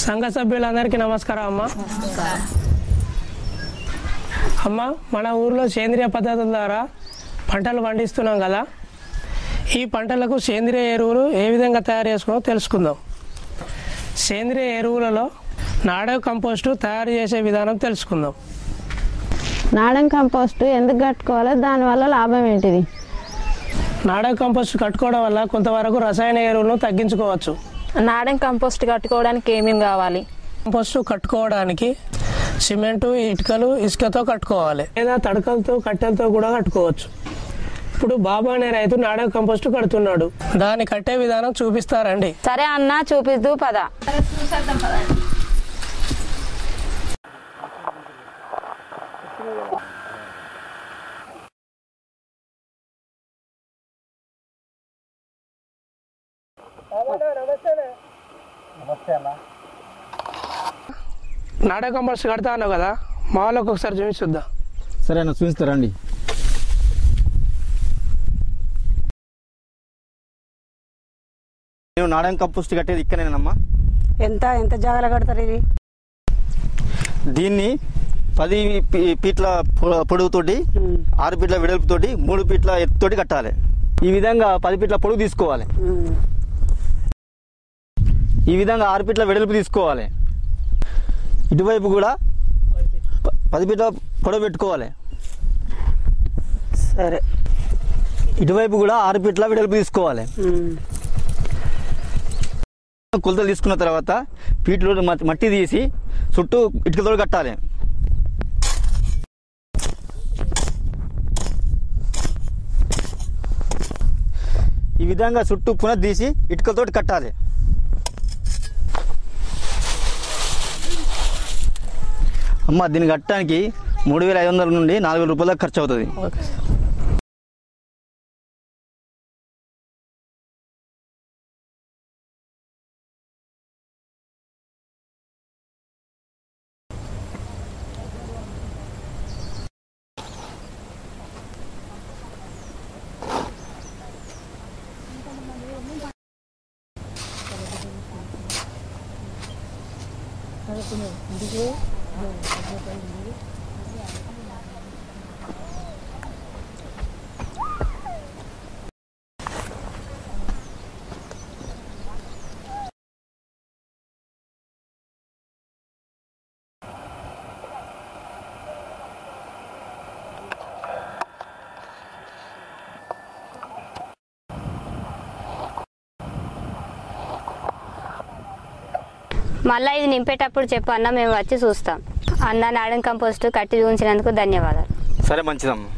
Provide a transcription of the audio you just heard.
సంఘ సభ్యులందరికీ నమస్కారం అమ్మ అమ్మ మన ఊర్లో సేంద్రియ పద్ధతుల ద్వారా పంటలు పండిస్తున్నాం కదా ఈ పంటలకు సేంద్రియ ఎరువులు ఏ విధంగా తయారు చేసుకున్నామో తెలుసుకుందాం సేంద్రియ ఎరువులలో నాడో కంపోస్టు తయారు చేసే విధానం తెలుసుకుందాం నాడన్ కంపోస్ట్ ఎందుకు కట్టుకోవాలి దానివల్ల లాభం ఏంటిది నాడో కంపోస్ట్ కట్టుకోవడం వల్ల కొంతవరకు రసాయన ఎరువులను తగ్గించుకోవచ్చు నాడన్ కంపోస్ట్ కట్టుకోవడానికి ఏమేమి కావాలి కంపోస్టు కట్టుకోవడానికి సిమెంటు ఇటుకలు ఇసుకతో కట్టుకోవాలి లేదా తడకలతో కట్టెలతో కూడా కట్టుకోవచ్చు ఇప్పుడు బాబా అనే రైతు నాడో కంపోస్టు కడుతున్నాడు దాన్ని కట్టే విధానం చూపిస్తారండి సరే అన్న చూపిద్దు పద నాడో కంపోస్ట్ కడతా అన్నావు కదా మా వాళ్ళకి ఒకసారి చూపిస్తుందా సరే అన్న చూపిస్తారండి నేను నాడన్ కంపోస్ట్ కట్టేది ఇక్కడనేనమ్మా ఎంత ఎంత జాగ్రత్త కడతారు ఇది దీన్ని పది పీ- ఫీట్ల పొ- పొడవుతోటి ఆరు ఫీట్ల వెడల్పుతోటి మూడు ఫీట్ల ఎత్తుతోటి కట్టాలి ఈ విధంగా పది ఫీట్ల పొడవు తీసుకోవాలి ఉమ్. ఈ విధంగా ఆరు ఫీట్ల వెడల్పు తీసుకోవాలి ఇటువైపు కూడా ప- పది ఫీట్ల పొడవు పెట్టుకోవాలి సరే ఇటువైపు కూడా ఆరు ఫీట్ల వెడల్పు తీసుకోవాలి ఉమ్. కొలతలు తీసుకున్న తర్వాత పీట్లో మట్- మట్టి తీసి చుట్టూ ఇటుకతో కట్టాలి ఈ విధంగా చుట్టూ పునః తీసి ఇటుకలతో కట్టాలి అమ్మ దీన్ని కట్టడానికి మూడు వేల ఐదు వందల నుండి నాలుగు వేల రూపాయల దాకా ఖర్చు అవుతుంది మళ్ళీ ఇది నింపేటప్పుడు చెప్పు అన్న మేము వచ్చి చూస్తాం అన్న నాడన్ కంపోస్ట్ కట్టి చూపించినందుకు ధన్యవాదాలు సరే మంచిదమ్మా